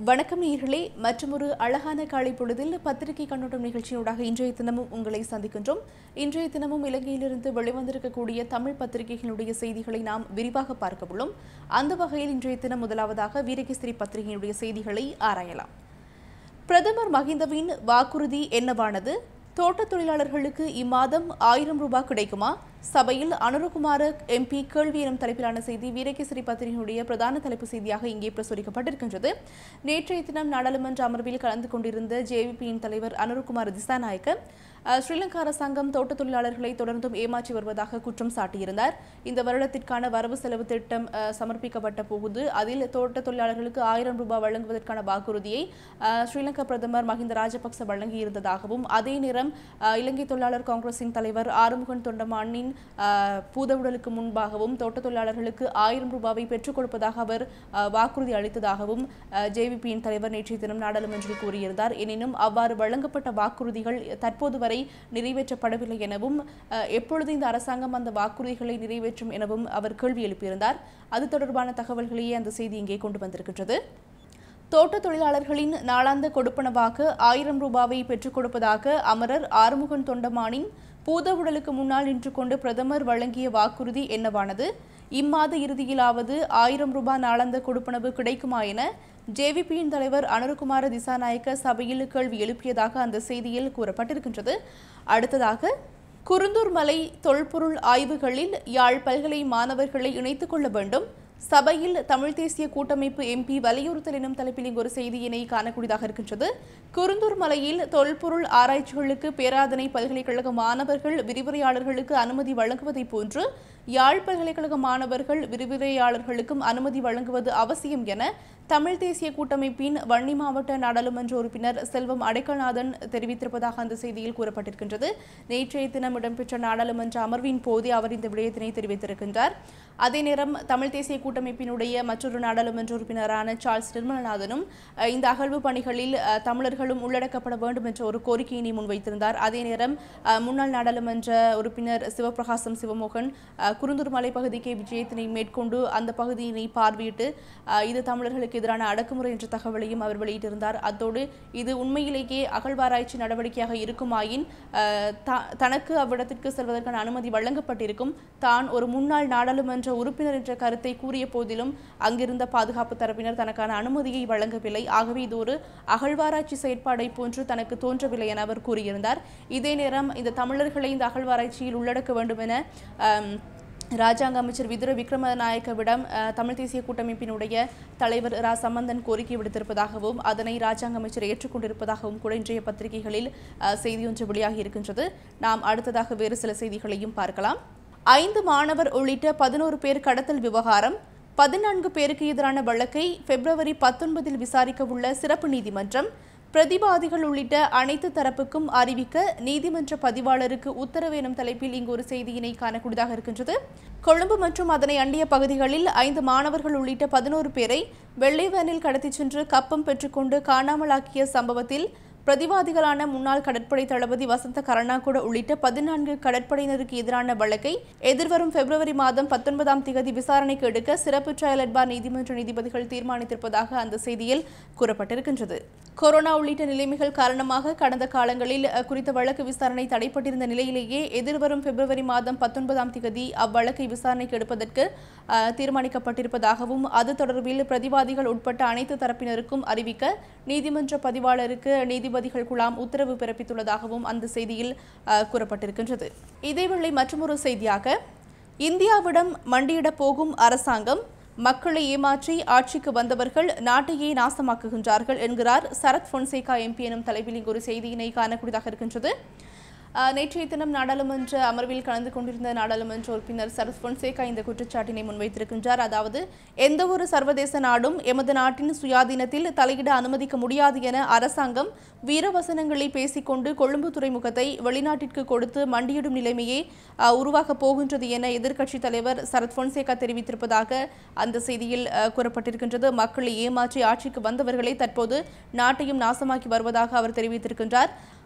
வணக்கம் நேயர்களே மற்றொரு அழகான காலை பொழுதில் பத்திரிகை கண்ணோட்டம் நிகழ்ச்சியூடாக இன்றைய தினமும் உங்களை சந்திக்கின்றோம் இன்றைய தினமும் இலங்கையிலிருந்து வெளிவந்திருக்கக்கூடிய தமிழ் பத்திரிகைகளுடைய செய்திகளை நாம் விரிவாக பார்க்க உள்ளோம் அந்த வகையில் இன்றைய தினம் முதலாவதாக வீரகேசரி பத்திரிகையினுடைய செய்திகளை ஆராயலாம் பிரதமர் மஹிந்தவின் வாக்குறுதி என்னவானது தோட்டத் தொழிலாளர்களுக்கு இம்மாதம் ஆயிரம் ரூபாய் கிடைக்குமா சபையில் அனுரகுமார எம்பி கேள்வி எனும் தலைப்பிலான செய்தி வீரகேசரி பத்திரிகையுடைய பிரதான தலைப்பு செய்தியாக இங்கே பிரசுரிக்கப்பட்டிருக்கின்றது நேற்றைய தினம் நாடாளுமன்ற அமர்வில் கலந்து கொண்டிருந்த ஜேவிபியின் தலைவர் அனுரகுமார் திசாநாயக்க அஹ், ஸ்ரீலங்கா அரசாங்கம் தோட்டத் தொழிலாளர்களை தொடர்ந்தும் ஏமாற்றி வருவதாக குற்றம் சாட்டியிருந்தார் இந்த வருடத்திற்கான வரவு செலவு திட்டம் அஹ், சமர்ப்பிக்கப்பட்ட போது அதில் தோட்டத் தொழிலாளர்களுக்கு ஆயிரம் ரூபாய் வழங்குவதற்கான வாக்குறுதியை அஹ், ஸ்ரீலங்கா பிரதமர் மஹிந்த ராஜபக்ச வழங்கியிருந்ததாகவும் அதே நேரம் அஹ், இலங்கை தொழிலாளர் காங்கிரசின் தலைவர் ஆறுமுகன் தொண்டமானின் அஹ், பூதவுடலுக்கு முன்பாகவும் தோட்டத் தொழிலாளர்களுக்கு ஆயிரம் ரூபாவை பெற்றுக் கொடுப்பதாக அவர் அஹ், வாக்குறுதி அளித்ததாகவும் ஜேவிபியின் தலைவர் நேற்றைய தினம் நாடாளுமன்றில் கூறியிருந்தார் எனினும் அவ்வாறு வழங்கப்பட்ட வாக்குறுதிகள் தற்போது வரை நிறைவேற்றப்படவில்லை எனவும் அஹ், எப்பொழுது இந்த அரசாங்கம் அந்த வாக்குறுதிகளை நிறைவேற்றும் எனவும் அவர் கேள்வி எழுப்பியிருந்தார் அது தொடர்பான தகவல்களையே அந்த செய்தி இங்கே கொண்டு வந்திருக்கின்றது தோட்டத் தொழிலாளர்களின் நாளாந்த கொடுப்பனவாக ஆயிரம் ரூபாவை பெற்றுக் கொடுப்பதாக அமரர் ஆறுமுகன் தொண்டமானின் பூதவுடலுக்கு முன்னால் நின்று கொண்டு பிரதமர் வழங்கிய வாக்குறுதி என்னவானது இம்மாத இறுதியிலாவது ஆயிரம் ரூபாய் நாளாந்த கொடுப்பனவு கிடைக்குமா என ஜேவிபியின் தலைவர் அனுரகுமார திசாநாயக்க சபையில் கேள்வி எழுப்பியதாக அந்த செய்தியில் கூறப்பட்டிருக்கின்றது அடுத்ததாக குருந்தூர் மலை தொல்பொருள் ஆய்வுகளில் யாழ் பல்கலை மாணவர்களை இணைத்துக் கொள்ள வேண்டும் சபையில் தமிழ் தேசிய கூட்டமைப்பு எம்பி வலியுறுத்தல் எனும் தலைப்பில் இங்கு ஒரு செய்தியினை காணக்கூடியதாக இருக்கின்றது குருந்தூர் மலையில் தொல்பொருள் ஆராய்ச்சிகளுக்கு பேராதனை பல்கலைக்கழக மாணவர்கள் விரிவுரையாளர்களுக்கு அனுமதி வழங்குவதைப் போன்று யாழ் பல்கலைக்கழக மாணவர்கள் விரிவுரையாளர்களுக்கும் அனுமதி வழங்குவது அவசியம் என தமிழ் தேசிய கூட்டமைப்பின் வன்னி மாவட்ட நாடாளுமன்ற உறுப்பினர் செல்வம் அடைக்கல்நாதன் தெரிவித்திருப்பதாக அந்த செய்தியில் கூறப்பட்டிருக்கின்றது நேற்றைய தினம் இடம்பெற்ற நாடாளுமன்ற அமர்வின் போதே அவர் இந்த விடயத்தினை தெரிவித்திருக்கின்றார் அதே நேரம் தமிழ் தேசிய கூட்டமைப்பினுடைய மற்றொரு நாடாளுமன்ற உறுப்பினரான சார்ல்ஸ் நிர்மலநாதனும் அஹ், இந்த அகழ்வு பணிகளில் அஹ், தமிழர்களும் உள்ளடக்கப்பட வேண்டும் என்ற ஒரு கோரிக்கையினை முன்வைத்திருந்தார் அதே நேரம் அஹ், முன்னாள் நாடாளுமன்ற உறுப்பினர் சிவபிரகாசம் சிவமோகன் அஹ், குருந்தூர் மலை பகுதிக்கு விஜயத்தினை மேற்கொண்டு அந்த பகுதியினை பார்வையிட்டு அஹ், இது தமிழர்களுக்கு எதிரான அடக்குமுறை என்ற தகவலையும் அவர் வெளியிட்டிருந்தார் அத்தோடு இது உண்மையிலேயே அகழ்வாராய்ச்சி நடவடிக்கையாக இருக்குமாயின் அஹ், த- தனக்கு அவ்விடத்திற்கு செல்வதற்கான அனுமதி வழங்கப்பட்டிருக்கும் தான் ஒரு முன்னாள் நாடாளுமன்ற உறுப்பினர் என்ற கருத்தை கூறிய போதிலும் அங்கிருந்த பாதுகாப்பு தரப்பினர் தனக்கான அனுமதியை வழங்கவில்லை ஆகவே இது ஒரு அகழ்வாராய்ச்சி செயற்பாடை போன்று தனக்கு தோன்றவில்லை என அவர் கூறியிருந்தார் இதே நேரம் இந்த தமிழர்களை இந்த அகழ்வாராய்ச்சியில் உள்ளடக்க வேண்டும் என அம், ராஜாங்க அமைச்சர் விதுர விக்ரமநாயக்கவிடம் அஹ், தமிழ் தேசிய கூட்டமைப்பினுடைய தலைவர் ரா சம்பந்தன் கோரிக்கை விடுத்திருப்பதாகவும் அதனை ராஜாங்க அமைச்சர் ஏற்றுக்கொண்டிருப்பதாகவும் கூட இன்றைய பத்திரிகைகளில் அஹ், செய்தி ஒன்று வெளியாகி இருக்கின்றது நாம் அடுத்ததாக வேறு சில செய்திகளையும் பார்க்கலாம் ஐந்து மாணவர் உள்ளிட்ட பதினோரு பேர் கடத்தல் விவகாரம் பதினான்கு பேருக்கு எதிரான வழக்கை பிப்ரவரி பத்தொன்பதில் விசாரிக்க உள்ள சிறப்பு நீதிமன்றம் பிரதிவாதிகள் உள்ளிட்ட அனைத்து தரப்புக்கும் அறிவிக்க நீதிமன்ற பதிவாளருக்கு உத்தரவு எனும் தலைப்பில் இங்கு ஒரு செய்தியினை காணக்கூடியதாக இருக்கின்றது கொழும்பு மற்றும் அதனை அண்டிய பகுதிகளில் ஐந்து மாணவர்கள் உள்ளிட்ட பதினோரு பேரை வெள்ளை வேனில் கடத்திச் சென்று கப்பம் பெற்றுக்கொண்டு காணாமலாக்கிய சம்பவத்தில் பிரதிவாதிகளான முன்னாள் கடற்படை தளபதி வசந்த கருணாகுட உள்ளிட்ட பதினான்கு கடற்படையினருக்கு எதிரான வழக்கை எதிர்வரும் பிப்ரவரி மாதம் பத்தொன்பதாம் திகதி விசாரணைக்கு எடுக்க சிறப்பு ட்ரையல் அட்பார் நீதிமன்ற நீதிபதிகள் தீர்மானித்திருப்பதாக அந்த செய்தியில் கூறப்பட்டிருக்கின்றது கொரோனா உள்ளிட்ட நிலைமைகள் காரணமாக கடந்த காலங்களில் அஹ், குறித்த வழக்கு விசாரணை தடைப்பட்டிருந்த நிலையிலேயே எதிர்வரும் பிப்ரவரி மாதம் பத்தொன்பதாம் திகதி அவ்வழக்கை விசாரணைக்கு எடுப்பதற்கு அஹ், தீர்மானிக்கப்பட்டிருப்பதாகவும் அது தொடர்பில் பிரதிவாதிகள் உட்பட்ட அனைத்து தரப்பினருக்கும் அறிவிக்க நீதிமன்ற பதிவாளருக்கு நீதிபதிகள் குழாம் உத்தரவு பிறப்பித்துள்ளதாகவும் அந்த செய்தியில் அஹ், கூறப்பட்டிருக்கின்றது இதேவேளை மற்றொரு செய்தியாக இந்தியாவிடம் மண்டியிடப் போகும் அரசாங்கம் மக்களை ஏமாற்றி ஆட்சிக்கு வந்தவர்கள் நாட்டையே நாசமாக்குகின்றார்கள் என்கிறார் சரத் பொன்சேகா எம்பி எனும் தலைப்பில் இங்கு ஒரு செய்தியினை காணக்கூடியதாக இருக்கின்றது அஹ், நேற்றைய தினம் நாடாளுமன்ற அமர்வில் கலந்து கொண்டிருந்த நாடாளுமன்ற உறுப்பினர் சரத் பொன்சேகா இந்த குற்றச்சாட்டினை முன்வைத்திருக்கின்றார் அதாவது எந்த ஒரு சர்வதேச நாடும் எமது நாட்டின் சுயாதீனத்தில் தலையிட அனுமதிக்க முடியாது என அரசாங்கம் வீரவசனங்களை பேசிக்கொண்டு கொழும்பு துறைமுகத்தை வெளிநாட்டிற்கு கொடுத்து மண்டியிடும் நிலைமையே அஹ், உருவாகப் போகின்றது என எதிர்க்கட்சித் தலைவர் சரத் பொன்சேகா தெரிவித்திருப்பதாக அந்த செய்தியில் அஹ், கூறப்பட்டிருக்கின்றது மக்களை ஏமாற்றி ஆட்சிக்கு வந்தவர்களே தற்போது நாட்டையும் நாசமாக்கி வருவதாக அவர் தெரிவித்திருக்கின்றார்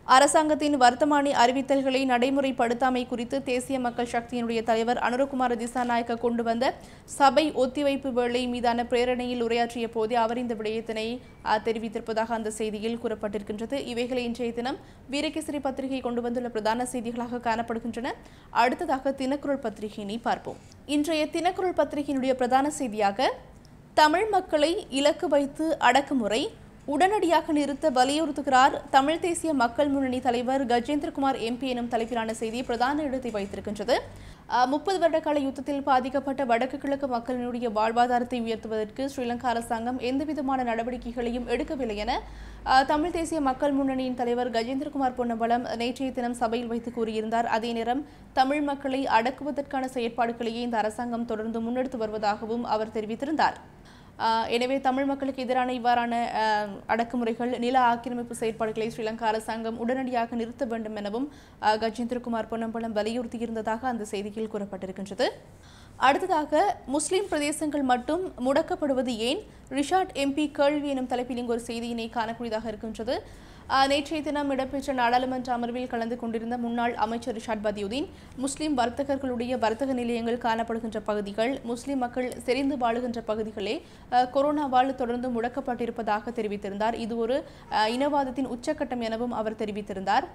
அரசாங்கத்தின் வர்த்தமானி அறிவித்தல்களை நடைமுறைப்படுத்தாமை குறித்து தேசிய மக்கள் சக்தியினுடைய தலைவர் அனுரகுமார திசாநாயக்க கொண்டு வந்த சபை ஒத்திவைப்பு வேளை மீதான பிரேரணையில் உரையாற்றிய போதே அவர் இந்த விடயத்தினை அஹ், தெரிவித்திருப்பதாக அந்த செய்தியில் கூறப்பட்டிருக்கின்றது இவைகளை இன்றைய தினம் வீரகேசரி பத்திரிகை கொண்டு வந்துள்ள பிரதான செய்திகளாக காணப்படுகின்றன அடுத்ததாக தினக்குரல் பத்திரிகையினை பார்ப்போம் இன்றைய தினக்குரல் பத்திரிகையினுடைய பிரதான செய்தியாக தமிழ் மக்களை இலக்கு வைத்து அடக்குமுறை உடனடியாக நிறுத்த வலியுறுத்துகிறார் தமிழ் தேசிய மக்கள் முன்னணி தலைவர் கஜேந்திரகுமார் எம்பி எனும் தலைப்பிலான செய்தி பிரதான இடத்தை வைத்திருக்கின்றது அஹ், முப்பது வருட கால யுத்தத்தில் பாதிக்கப்பட்ட வடக்கு கிழக்கு மக்களினுடைய வாழ்வாதாரத்தை உயர்த்துவதற்கு ஸ்ரீலங்கா அரசாங்கம் எந்தவிதமான நடவடிக்கைகளையும் எடுக்கவில்லை என அஹ், தமிழ் தேசிய மக்கள் முன்னணியின் தலைவர் கஜேந்திரகுமார் பொன்னம்பலம் நேற்றைய தினம் சபையில் வைத்து கூறியிருந்தார் அதே நேரம் தமிழ் மக்களை அடக்குவதற்கான செயற்பாடுகளையே இந்த அரசாங்கம் தொடர்ந்து முன்னெடுத்து வருவதாகவும் அவர் தெரிவித்திருந்தார் ஆஹ் எனவே தமிழ் மக்களுக்கு எதிரான இவ்வாறான ஆஹ், அடக்குமுறைகள் நில ஆக்கிரமிப்பு செயற்பாடுகளை ஸ்ரீலங்கா அரசாங்கம் உடனடியாக நிறுத்த வேண்டும் எனவும் ஆஹ், கஜேந்திரகுமார் பொன்னம்பலம் வலியுறுத்தியிருந்ததாக அந்த செய்தியில் கூறப்பட்டிருக்கின்றது அடுத்ததாக முஸ்லிம் பிரதேசங்கள் மட்டும் முடக்கப்படுவது ஏன் ரிஷாட் எம்பி கேள்வி எனும் தலைப்பில் இங்கு ஒரு செய்தியினை காணக்கூடியதாக இருக்கின்றது ஆஹ், நேற்றைய தினம் இடம்பெற்ற நாடாளுமன்ற அமர்வில் கலந்து கொண்டிருந்த முன்னாள் அமைச்சர் ரிஷாட் பதியுதீன் முஸ்லிம் வர்த்தகர்களுடைய வர்த்தக நிலையங்கள் காணப்படுகின்ற பகுதிகள் முஸ்லிம் மக்கள் செறிந்து வாழுகின்ற பகுதிகளே ஆஹ், கொரோனாவால் தொடர்ந்து முடக்கப்பட்டிருப்பதாக தெரிவித்திருந்தார் இது ஒரு ஆஹ், இனவாதத்தின் உச்சக்கட்டம் எனவும் அவர் தெரிவித்திருந்தார்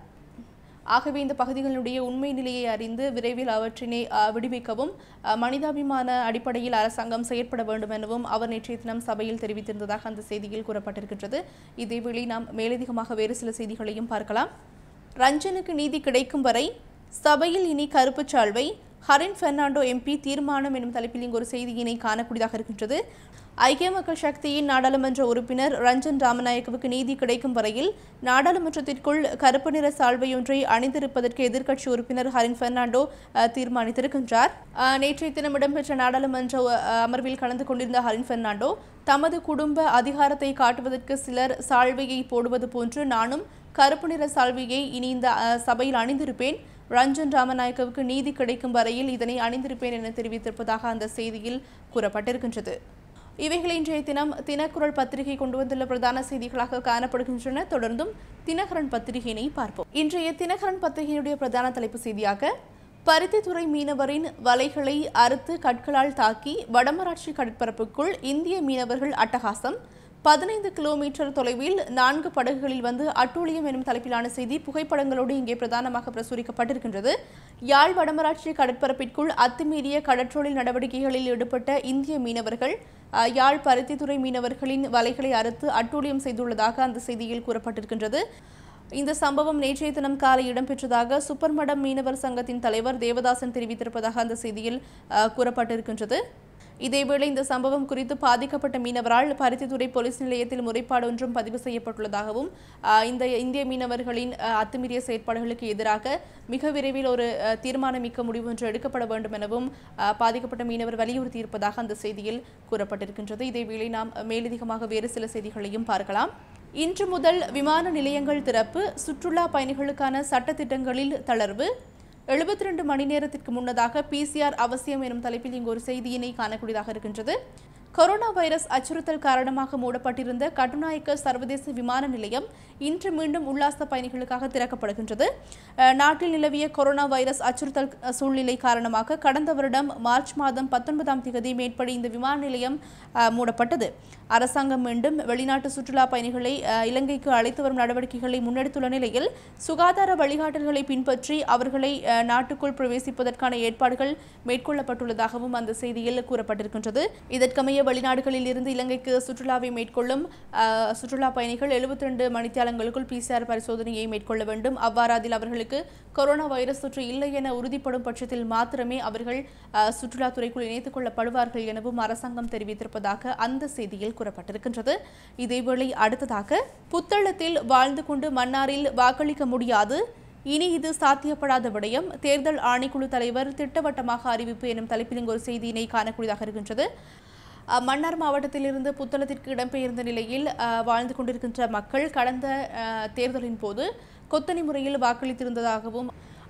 ஆகவே இந்த பகுதிகளுடைய உண்மை நிலையை அறிந்து விரைவில் அவற்றினை அஹ், விடுவிக்கவும் அஹ், மனிதாபிமான அடிப்படையில் அரசாங்கம் செயற்பட வேண்டும் எனவும் அவர் நேற்றைய தினம் சபையில் தெரிவித்திருந்ததாக அந்த செய்தியில் கூறப்பட்டிருக்கின்றது இதேவேளை நாம் மேலதிகமாக வேறு சில செய்திகளையும் பார்க்கலாம் ரஞ்சனுக்கு நீதி கிடைக்கும் வரை சபையில் இனி கருப்புச் சால்வை ஹரின் பெர்னாண்டோ எம்பி தீர்மானம் எனும் தலைப்பில் இங்கு ஒரு செய்தியினை காணக்கூடியதாக இருக்கின்றது ஐக்கிய மக்கள் சக்தியின் நாடாளுமன்ற உறுப்பினர் ரஞ்சன் ராமநாயக்கவுக்கு நீதி கிடைக்கும் வரையில் நாடாளுமன்றத்திற்குள் கருப்பு நிற சால்வையொன்றை அணிந்திருப்பதற்கு எதிர்க்கட்சி உறுப்பினர் ஹரின் பெர்னாண்டோ அஹ், தீர்மானித்திருக்கின்றார் அஹ், நேற்றைய தினம் இடம்பெற்ற நாடாளுமன்ற அஹ், அமர்வில் கலந்து கொண்டிருந்த ஹரின் பெர்னாண்டோ தமது குடும்ப அதிகாரத்தை காட்டுவதற்கு சிலர் சால்வையை போடுவது போன்று நானும் கருப்பு நிற சால்வையை இனி இந்த அஹ், சபையில் அணிந்திருப்பேன் ரஞ்சன் ராமநாயக்கவுக்கு நீதி கிடைக்கும் வரையில் இதனை அணிந்திருப்பேன் என தெரிவித்திருப்பதாக அந்த செய்தியில் கூறப்பட்டிருக்கின்றது இவைகள் இன்றைய தினம் தினக்குரல் பத்திரிகை கொண்டு வந்துள்ள பிரதான செய்திகளாக காணப்படுகின்றன தொடர்ந்தும் தினகரன் பத்திரிகையினை பார்ப்போம் இன்றைய தினகரன் பத்திரிகையினுடைய பிரதான தலைப்பு செய்தியாக பருத்தித்துறை மீனவரின் வலைகளை அறுத்து கற்களால் தாக்கி வடமராட்சி கடற்பரப்புக்குள் இந்திய மீனவர்கள் அட்டகாசம் பதினைந்து கிலோமீட்டர் தொலைவில் நான்கு படகுகளில் வந்து அட்டூழியம் எனும் தலைப்பிலான செய்தி புகைப்படங்களோடு இங்கே பிரதானமாக பிரசுரிக்கப்பட்டிருக்கின்றது யாழ் வடமராட்சி கடற்பரப்பிற்குள் அத்துமீறிய கடற்றொழில் நடவடிக்கைகளில் ஈடுபட்ட இந்திய மீனவர்கள் அஹ், யாழ் பருத்தித்துறை மீனவர்களின் வலைகளை அறுத்து அட்டூழியம் செய்துள்ளதாக அந்த செய்தியில் கூறப்பட்டிருக்கின்றது இந்த சம்பவம் நேற்றைய தினம் காலை இடம்பெற்றதாக சுப்பர்மடம் மீனவர் சங்கத்தின் தலைவர் தேவதாசன் தெரிவித்திருப்பதாக அந்த செய்தியில் அஹ், கூறப்பட்டிருக்கின்றது இதேவேளை இந்த சம்பவம் குறித்து பாதிக்கப்பட்ட மீனவரால் பருத்தித்துறை போலீஸ் நிலையத்தில் முறைப்பாடு ஒன்றும் பதிவு செய்யப்பட்டுள்ளதாகவும் ஆஹ், இந்த இந்திய மீனவர்களின் ஆஹ், அத்துமீறிய செயற்பாடுகளுக்கு எதிராக மிக விரைவில் ஒரு ஆஹ், தீர்மானமிக்க முடிவு ஒன்று எடுக்கப்பட வேண்டும் எனவும் ஆஹ், பாதிக்கப்பட்ட மீனவர் வலியுறுத்தியிருப்பதாக அந்த செய்தியில் கூறப்பட்டிருக்கின்றது இதேவேளை நாம் மேலதிகமாக வேறு சில செய்திகளையும் பார்க்கலாம் இன்று முதல் விமான நிலையங்கள் திறப்பு சுற்றுலா பயணிகளுக்கான சட்டத்திட்டங்களில் தளர்வு எழுபத்தி ரெண்டு மணி நேரத்திற்கு முன்னதாக பிசிஆர் அவசியம் எனும் தலைப்பில் இங்கு ஒரு செய்தியினை காணக்கூடியதாக இருக்கின்றது கொரோனா வைரஸ் அச்சுறுத்தல் காரணமாக மூடப்பட்டிருந்த கட்டுநாயக்க சர்வதேச விமான நிலையம் இன்று மீண்டும் உல்லாச பயணிகளுக்காக திறக்கப்படுகின்றது அஹ், நாட்டில் நிலவிய கொரோனா வைரஸ் அச்சுறுத்தல் அஹ், சூழ்நிலை காரணமாக கடந்த வருடம் மார்ச் மாதம் பத்தொன்பதாம் தேதி மேற்படி இந்த விமான நிலையம் அஹ், மூடப்பட்டது அரசாங்கம் மீண்டும் வெளிநாட்டு சுற்றுலா பயணிகளை அஹ், இலங்கைக்கு அழைத்து வரும் நடவடிக்கைகளை முன்னெடுத்துள்ள நிலையில் சுகாதார வழிகாட்டல்களை பின்பற்றி அவர்களை அஹ், நாட்டுக்குள் பிரவேசிப்பதற்கான ஏற்பாடுகள் மேற்கொள்ளப்பட்டுள்ளதாகவும் அந்த செய்தியில் கூறப்பட்டிருக்கின்றது இதற்கமைய வெளிநாடுகளில் இருந்து இலங்கைக்கு சுற்றுலாவை மேற்கொள்ளும் அஹ், சுற்றுலா பயணிகள் எழுபத்தி ரெண்டு மணித்தியாலங்களுக்குள் பிசிஆர் பரிசோதனையை மேற்கொள்ள வேண்டும் அவ்வாறு அதில் அவர்களுக்கு கொரோனா வைரஸ் தொற்று இல்லை என உறுதிப்படும் பட்சத்தில் மாத்திரமே அவர்கள் அஹ், சுற்றுலாத்துறைக்குள் இணைத்துக் கொள்ளப்படுவார்கள் எனவும் அரசாங்கம் தெரிவித்திருப்பதாக அந்த செய்தியில் கூறப்பட்டிருக்கின்றது இதேவேளை அடுத்ததாக புத்தளத்தில் வாழ்ந்து கொண்டு மன்னாரில் வாக்களிக்க முடியாது இனி இது சாத்தியப்படாத விடயம் தேர்தல் ஆணைக்குழு தலைவர் திட்டவட்டமாக அறிவிப்பு எனும் தலைப்பில் இங்கு ஒரு செய்தியினை காணக்கூடியதாக இருக்கின்றது அஹ், மன்னார் மாவட்டத்திலிருந்து புத்தளத்திற்கு இடம்பெயர்ந்த நிலையில் அஹ், வாழ்ந்து கொண்டிருக்கின்ற மக்கள் கடந்த அஹ், தேர்தலின் போது கொத்தனி முறையில் வாக்களித்திருந்ததாகவும்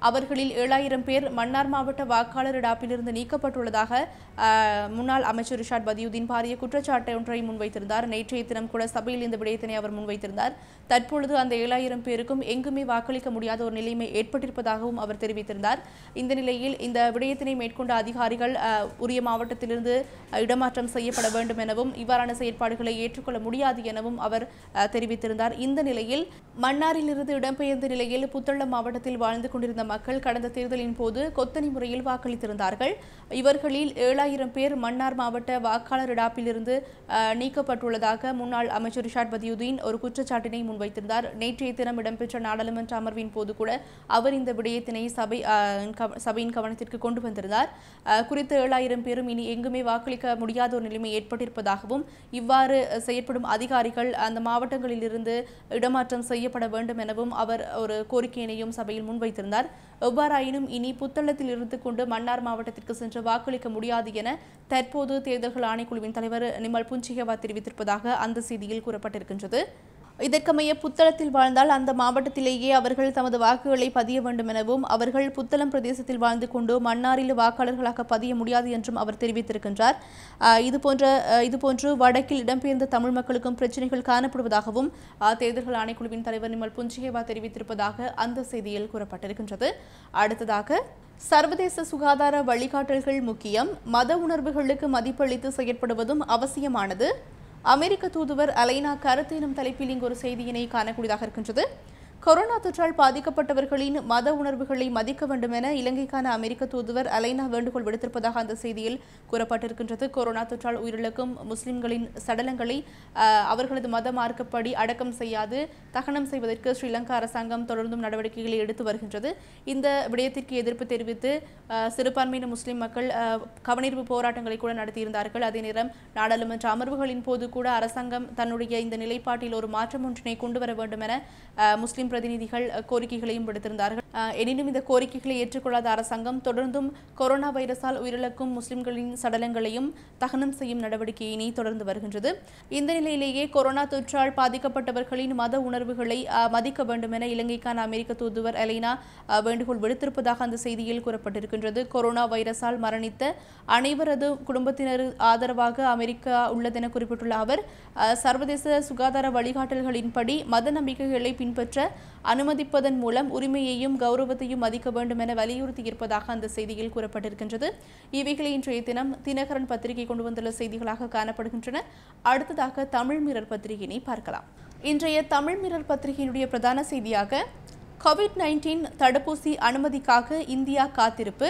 அவர்களில் ஏழாயிரம் பேர் மன்னார் மாவட்ட வாக்காளர் இடாப்பிலிருந்து நீக்கப்பட்டுள்ளதாக அஹ், முன்னாள் அமைச்சர் ரிஷாட் பதியுதீன் பாரிய குற்றச்சாட்டை ஒன்றை முன்வைத்திருந்தார் நேற்றைய தினம் கூட சபையில் இந்த விடயத்தினை அவர் முன்வைத்திருந்தார் தற்பொழுது அந்த ஏழாயிரம் பேருக்கும் எங்குமே வாக்களிக்க முடியாத ஒரு நிலைமை ஏற்பட்டிருப்பதாகவும் அவர் தெரிவித்திருந்தார் இந்த நிலையில் இந்த விடயத்தினை மேற்கொண்ட அதிகாரிகள் அஹ், உரிய மாவட்டத்திலிருந்து அஹ், இடமாற்றம் செய்யப்பட வேண்டும் எனவும் இவ்வாறான செயற்பாடுகளை ஏற்றுக்கொள்ள முடியாது எனவும் அவர் அஹ், தெரிவித்திருந்தார் இந்த நிலையில் மன்னாரிலிருந்து இடம்பெயர்ந்த நிலையில் புத்தளம் மாவட்டத்தில் வாழ்ந்து கொண்டிருந்த மக்கள் கடந்த தேர்தலின் போது கொத்தனி முறையில் வாக்களித்திருந்தார்கள் இவர்களில் ஏழாயிரம் பேர் மன்னார் மாவட்ட வாக்காளர் இடாப்பிலிருந்து அஹ், நீக்கப்பட்டுள்ளதாக முன்னாள் அமைச்சர் ரிஷாட் பதியுதீன் ஒரு குற்றச்சாட்டினை முன்வைத்திருந்தார் நேற்றைய தினம் இடம்பெற்ற நாடாளுமன்ற அமர்வின் போது கூட அவர் இந்த விடயத்தினை சபை அஹ், கவ- சபையின் கவனத்திற்கு கொண்டு வந்திருந்தார் அஹ், குறித்த ஏழாயிரம் பேரும் இனி எங்குமே வாக்களிக்க முடியாத ஒரு நிலைமை ஏற்பட்டிருப்பதாகவும் இவ்வாறு அஹ், செயற்படும் அதிகாரிகள் அந்த மாவட்டங்களிலிருந்து இடமாற்றம் செய்யப்பட வேண்டும் எனவும் அவர் ஒரு கோரிக்கையினையும் சபையில் முன்வைத்திருந்தார் எவ்வாறாயினும் இனி புத்தளத்தில் இருந்து கொண்டு மன்னார் மாவட்டத்திற்கு சென்று வாக்களிக்க முடியாது என தற்போது தேர்தல்கள் ஆணைக்குழுவின் தலைவர் நிமல் புஞ்சிகவா தெரிவித்திருப்பதாக அந்த செய்தியில் கூறப்பட்டிருக்கின்றது இதற்கமைய புத்தளத்தில் வாழ்ந்தால் அந்த மாவட்டத்திலேயே அவர்கள் தமது வாக்குகளை பதிய வேண்டும் எனவும் அவர்கள் புத்தளம் பிரதேசத்தில் வாழ்ந்து கொண்டு மன்னாரில் வாக்காளர்களாக பதிய முடியாது என்றும் அவர் தெரிவித்திருக்கின்றார் ஆஹ் இதுபோன்ற ஆஹ் இதுபோன்று வடக்கில் இடம்பெயர்ந்த தமிழ் மக்களுக்கும் பிரச்சனைகள் காணப்படுவதாகவும் ஆஹ் தேர்தல்கள் ஆணைக்குழுவின் தலைவர் நிமல் புஞ்சிகேவா தெரிவித்திருப்பதாக அந்த செய்தியில் கூறப்பட்டிருக்கின்றது அடுத்ததாக சர்வதேச சுகாதார வழிகாட்டல்கள் முக்கியம் மத உணர்வுகளுக்கு மதிப்பளித்து செயற்படுவதும் அவசியமானது அமெரிக்க தூதுவர் அலைனா கருத்து எனும் தலைப்பில் இங்கு ஒரு செய்தியினை காணக்கூடியதாக இருக்கின்றது கொரோனா தொற்றால் பாதிக்கப்பட்டவர்களின் மத உணர்வுகளை மதிக்க வேண்டும் என இலங்கைக்கான அமெரிக்க தூதுவர் அலைனா வேண்டுகோள் விடுத்திருப்பதாக அந்த செய்தியில் கூறப்பட்டிருக்கின்றது கொரோனா தொற்றால் உயிரிழக்கும் முஸ்லிம்களின் சடலங்களை ஆஹ், அவர்களது மத மார்க்கப்படி அடக்கம் செய்யாது தகனம் செய்வதற்கு ஸ்ரீலங்கா அரசாங்கம் தொடர்ந்தும் நடவடிக்கைகளை எடுத்து வருகின்றது இந்த விடயத்திற்கு எதிர்ப்பு தெரிவித்து ஆஹ், சிறுபான்மையின முஸ்லிம் மக்கள் ஆஹ், கவனிப்பு போராட்டங்களை கூட நடத்தியிருந்தார்கள் அதே நேரம் நாடாளுமன்ற அமர்வுகளின் போது கூட அரசாங்கம் தன்னுடைய இந்த நிலைப்பாட்டில் ஒரு மாற்றம் ஒன்றினை கொண்டு வர வேண்டும் என ஆஹ், முஸ்லிம் பிரதிநிதிகள் அஹ், கோரிக்கைகளையும் விடுத்திருந்தார்கள் ஆஹ், எனினும் இந்த கோரிக்கைகளை ஏற்றுக்கொள்ளாத அரசாங்கம் தொடர்ந்தும் கொரோனா வைரஸால் உயிரிழக்கும் முஸ்லிம்களின் சடலங்களையும் தகனம் செய்யும் நடவடிக்கையினை தொடர்ந்து வருகின்றது இந்த நிலையிலேயே கொரோனா தொற்றால் பாதிக்கப்பட்டவர்களின் மத உணர்வுகளை ஆஹ், மதிக்க வேண்டும் என இலங்கைக்கான அமெரிக்க தூதுவர் எலைனா ஆஹ், வேண்டுகோள் விடுத்திருப்பதாக அந்த செய்தியில் கூறப்பட்டிருக்கின்றது கொரோனா வைரஸால் மரணித்த அனைவரது குடும்பத்தினர் ஆதரவாக அமெரிக்கா உள்ளதென குறிப்பிட்டுள்ள அவர் ஆஹ், சர்வதேச சுகாதார வழிகாட்டல்களின்படி மத நம்பிக்கைகளை பின்பற்ற அனுமதிப்பதன் மூலம் உரிமையையும் கௌரவத்தையும் மதிக்க வேண்டும் என வலியுறுத்தியிருப்பதாக அந்த செய்தியில் கூறப்பட்டிருக்கின்றது இவைகளை இன்றைய தினம் தினகரன் பத்திரிகை கொண்டு வந்துள்ள செய்திகளாக காணப்படுகின்றன அடுத்ததாக தமிழ் மிரர் பத்திரிகையினை பார்க்கலாம் இன்றைய தமிழ் மிரர் பத்திரிகையினுடைய பிரதான செய்தியாக கோவிட் நைன்டீன் தடுப்பூசி அனுமதிக்காக இந்தியா காத்திருப்பு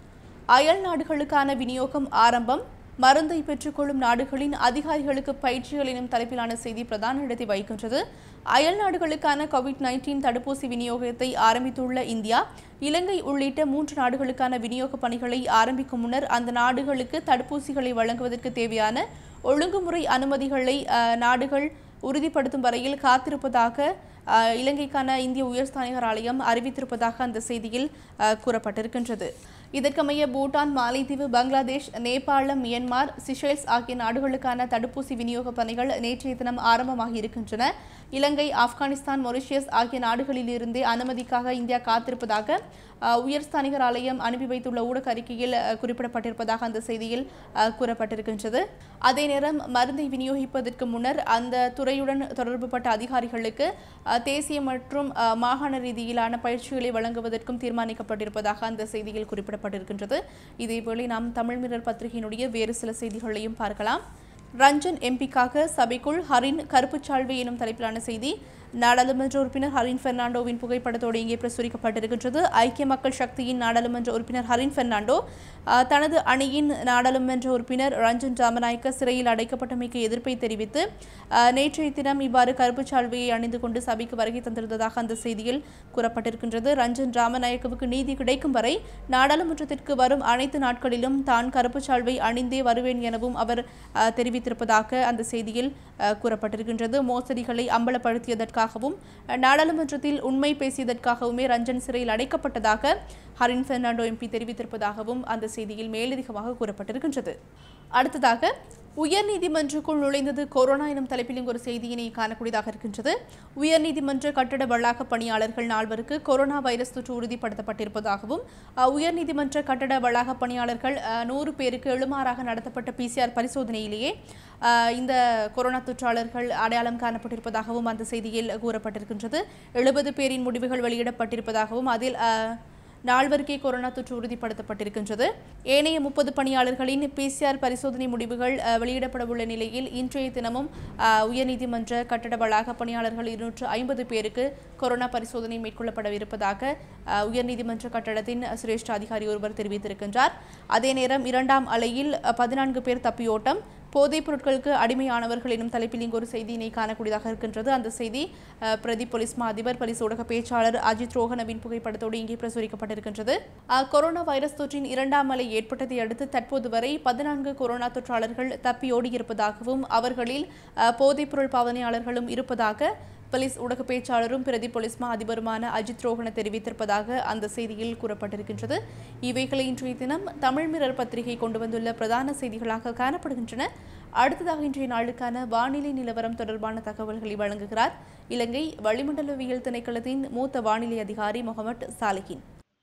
அயல் நாடுகளுக்கான விநியோகம் ஆரம்பம் மருந்தை பெற்றுக்கொள்ளும் நாடுகளின் அதிகாரிகளுக்கு பயிற்சிகள் எனும் தலைப்பிலான செய்தி பிரதான இடத்தை வகிக்கின்றது அயல் நாடுகளுக்கான கோவிட் நைன்டீன் தடுப்பூசி விநியோகத்தை ஆரம்பித்துள்ள இந்தியா இலங்கை உள்ளிட்ட மூன்று நாடுகளுக்கான விநியோக பணிகளை ஆரம்பிக்கும் முன்னர் அந்த நாடுகளுக்கு தடுப்பூசிகளை வழங்குவதற்கு தேவையான ஒழுங்குமுறை அனுமதிகளை அஹ், நாடுகள் உறுதிப்படுத்தும் வரையில் காத்திருப்பதாக அஹ், இலங்கைக்கான இந்திய உயர்ஸ்தானிகர் ஆலயம் அறிவித்திருப்பதாக அந்த செய்தியில் அஹ், கூறப்பட்டிருக்கின்றது இதற்கமைய பூட்டான் மாலைத்தீவு பங்களாதேஷ் நேபாளம் மியன்மார் சிஷேல்ஸ் ஆகிய நாடுகளுக்கான தடுப்பூசி விநியோக பணிகள் நேற்றைய தினம் ஆரம்பமாகி இருக்கின்றன இலங்கை ஆப்கானிஸ்தான் மொரிஷியஸ் ஆகிய நாடுகளிலிருந்தே அனுமதிக்காக இந்தியா காத்திருப்பதாக அஹ், உயர்ஸ்தானிகர் ஆலயம் அனுப்பி வைத்துள்ள ஊடக அறிக்கையில் அஹ், குறிப்பிடப்பட்டிருப்பதாக அந்த செய்தியில் அஹ், கூறப்பட்டிருக்கின்றது அதே நேரம் மருந்தை விநியோகிப்பதற்கு முன்னர் அந்த துறையுடன் தொடர்புபட்ட அதிகாரிகளுக்கு அஹ், தேசிய மற்றும் அஹ், மாகாண ரீதியிலான பயிற்சிகளை வழங்குவதற்கும் தீர்மானிக்கப்பட்டிருப்பதாக அந்த செய்தியில் குறிப்பிடப்பட்டிருக்கின்றது இதேவேளை நாம் தமிழ் மிரர் பத்திரிகையினுடைய வேறு சில செய்திகளையும் பார்க்கலாம் ரஞ்சன் எம்பிக்காக சபைக்குள் ஹரின் கருப்புச்சால்வை எனும் தலைப்பிலான செய்தி நாடாளுமன்ற உறுப்பினர் ஹரின் பெர்னாண்டோவின் புகைப்படத்தோடு இங்கே பிரசுரிக்கப்பட்டிருக்கின்றது ஐக்கிய மக்கள் சக்தியின் நாடாளுமன்ற உறுப்பினர் ஹரின் பெர்னாண்டோ ஆஹ், தனது அணியின் நாடாளுமன்ற உறுப்பினர் ரஞ்சன் ராமநாயக்க சிறையில் அடைக்கப்பட்டமைக்கு எதிர்ப்பை தெரிவித்து ஆஹ், நேற்றைய தினம் இவ்வாறு கருப்புச் சால்வையை அணிந்து கொண்டு சபைக்கு வருகை தந்திருந்ததாக அந்த செய்தியில் கூறப்பட்டிருக்கின்றது ரஞ்சன் ராமநாயக்கவுக்கு நீதி கிடைக்கும் வரை நாடாளுமன்றத்திற்கு வரும் அனைத்து நாட்களிலும் தான் கருப்புச் சால்வை அணிந்தே வருவேன் எனவும் அவர் ஆஹ், தெரிவித்திருப்பதாக அந்த செய்தியில் ஆஹ், கூறப்பட்டிருக்கின்றது மோசடிகளை அம்பலப்படுத்தியதற்காகவும் அஹ், நாடாளுமன்றத்தில் உண்மை பேசியதற்காகவுமே ரஞ்சன் சிறையில் அடைக்கப்பட்டதாக ஹரின் பெர்னாண்டோ எம்பி தெரிவித்திருப்பதாகவும் அந்த செய்தியில் மேலதிகமாக கூறப்பட்டிருக்கின்றது அடுத்ததாக உயர்நீதிமன்றக்குள் நுழைந்தது கொரோனா எனும் தலைப்பில் இங்கு ஒரு செய்தியினை காணக்கூடியதாக இருக்கின்றது உயர்நீதிமன்ற கட்டட வளாக பணியாளர்கள் நால்வருக்கு கொரோனா வைரஸ் தொற்று உறுதிப்படுத்தப்பட்டிருப்பதாகவும் அஹ், உயர்நீதிமன்ற கட்டட வளாக பணியாளர்கள் அஹ், நூறு பேருக்கு எழுமாறாக நடத்தப்பட்ட பிசிஆர் பரிசோதனையிலேயே அஹ், இந்த கொரோனா தொற்றாளர்கள் அடையாளம் காணப்பட்டிருப்பதாகவும் அந்த செய்தியில் கூறப்பட்டிருக்கின்றது எழுபது பேரின் முடிவுகள் வெளியிடப்பட்டிருப்பதாகவும் அதில் அஹ், நால்வருக்கே கொரோனா தொற்று உறுதிப்படுத்தப்பட்டிருக்கின்றது ஏனைய முப்பது பணியாளர்களின் பிசிஆர் பரிசோதனை முடிவுகள் அஹ், வெளியிடப்பட உள்ள நிலையில் இன்றைய தினமும் அஹ், உயர்நீதிமன்ற கட்டட வளாக பணியாளர்கள் இருநூற்று ஐம்பது பேருக்கு கொரோனா பரிசோதனை மேற்கொள்ளப்படவிருப்பதாக அஹ், உயர்நீதிமன்ற கட்டடத்தின் சிரேஷ்ட அதிகாரி ஒருவர் தெரிவித்திருக்கின்றார் அதே நேரம் இரண்டாம் அலையில் அஹ், பதினான்கு பேர் தப்பியோட்டம் போதைப் பொருட்களுக்கு அடிமையானவர்கள் எனும் தலைப்பில் இங்கு ஒரு செய்தியினை காணக்கூடியதாக இருக்கின்றது அந்த செய்தி அஹ், பிரதி போலீஸ் மா அதிபர் போலீஸ் ஊடக பேச்சாளர் அஜித் ரோஹனவின் புகைப்படத்தோடு இங்கே பிரசுரிக்கப்பட்டிருக்கின்றது அஹ், கொரோனா வைரஸ் தொற்றின் இரண்டாம் அலை ஏற்பட்டதை அடுத்து தற்போது வரை பதினான்கு கொரோனா தொற்றாளர்கள் தப்பியோடியிருப்பதாகவும் அவர்களில் அஹ், போதைப்பொருள் பாவனையாளர்களும் இருப்பதாக போலீஸ் ஊடக பேச்சாளரும் பிரதி போலீஸ் மா அதிபருமான அஜித் ரோஹன தெரிவித்திருப்பதாக அந்த செய்தியில் கூறப்பட்டிருக்கின்றது இவைகளை இன்றைய தினம் தமிழ் மிரர் பத்திரிகை கொண்டு வந்துள்ள பிரதான செய்திகளாக காணப்படுகின்றன அடுத்ததாக இன்றைய நாளுக்கான வானிலை நிலவரம் தொடர்பான தகவல்களை வழங்குகிறார் இலங்கை வளிமண்டலவியல் திணைக்களத்தின் மூத்த வானிலை அதிகாரி முகமது சாலிஹின்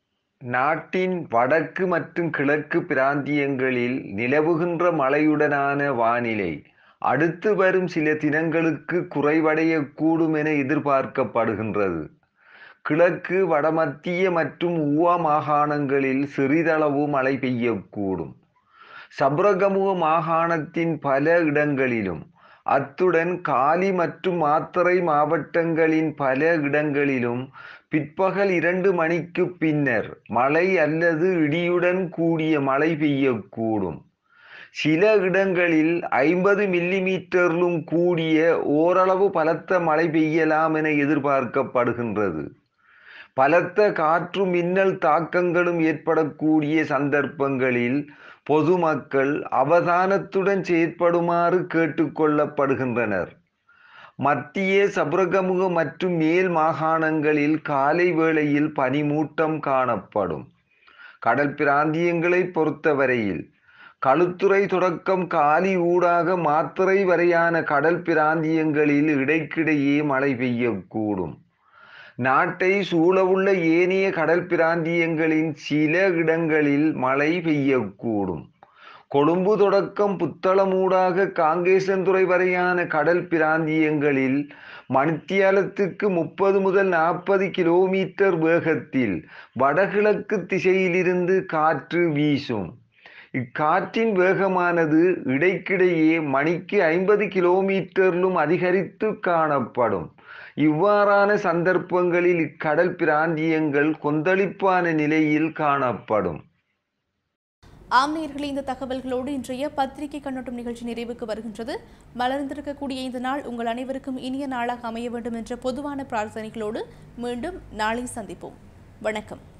நாட்டின் வடக்கு மற்றும் கிழக்கு பிராந்தியங்களில் நிலவுகின்ற மழையுடனான வானிலை அடுத்து வரும் சில தினங்களுக்கு குறைவடையக்கூடும் என எதிர்பார்க்கப்படுகின்றது கிழக்கு வடமத்திய மற்றும் ஊவா மாகாணங்களில் சிறிதளவு மழை பெய்யக்கூடும் சப்ரகமுக மாகாணத்தின் பல இடங்களிலும் அத்துடன் காலி மற்றும் மாத்தறை மாவட்டங்களின் பல இடங்களிலும் பிற்பகல் இரண்டு மணிக்கு பின்னர் மழை அல்லது இடியுடன் கூடிய மழை பெய்யக்கூடும் சில இடங்களில் ஐம்பது மில்லிமீட்டரிலும் கூடிய ஓரளவு பலத்த மழை பெய்யலாம் என எதிர்பார்க்கப்படுகின்றது பலத்த காற்று மின்னல் தாக்கங்களும் ஏற்படக்கூடிய சந்தர்ப்பங்களில் பொதுமக்கள் அவதானத்துடன் செயற்படுமாறு கேட்டுக்கொள்ளப்படுகின்றனர் மத்திய சபரகமுக மற்றும் மேல் மாகாணங்களில் காலை வேளையில் பனிமூட்டம் காணப்படும் கடல் பிராந்தியங்களை பொறுத்தவரையில் களுத்துறை தொடக்கம் காலி ஊடாக மாத்திரை வரையான கடல் பிராந்தியங்களில் இடைக்கிடையே மழை பெய்யக்கூடும் நாட்டை சூழவுள்ள ஏனைய கடல் பிராந்தியங்களின் சில இடங்களில் மழை பெய்யக்கூடும் கொழும்பு தொடக்கம் புத்தளமூடாக காங்கேசன்துறை வரையான கடல் பிராந்தியங்களில் மணித்தியாலத்துக்கு முப்பது முதல் நாற்பது கிலோமீட்டர் வேகத்தில் வடகிழக்கு திசையிலிருந்து காற்று வீசும் இக்காற்றின் வேகமானது இடைக்கிடையே மணிக்கு ஐம்பது கிலோமீட்டரிலும் அதிகரித்து காணப்படும் இவ்வாறான சந்தர்ப்பங்களில் இக்கடல் பிராந்தியங்கள் கொந்தளிப்பான நிலையில் காணப்படும் ஆம் நேயர்களே இந்த தகவல்களோடு இன்றைய பத்திரிகை கண்ணோட்டம் நிகழ்ச்சி நிறைவுக்கு வருகின்றது மலர்ந்திருக்கக்கூடிய இந்த நாள் உங்கள் அனைவருக்கும் இனிய நாளாக அமைய வேண்டும் என்ற பொதுவான பிரார்த்தனைகளோடு மீண்டும் நாளை சந்திப்போம் வணக்கம்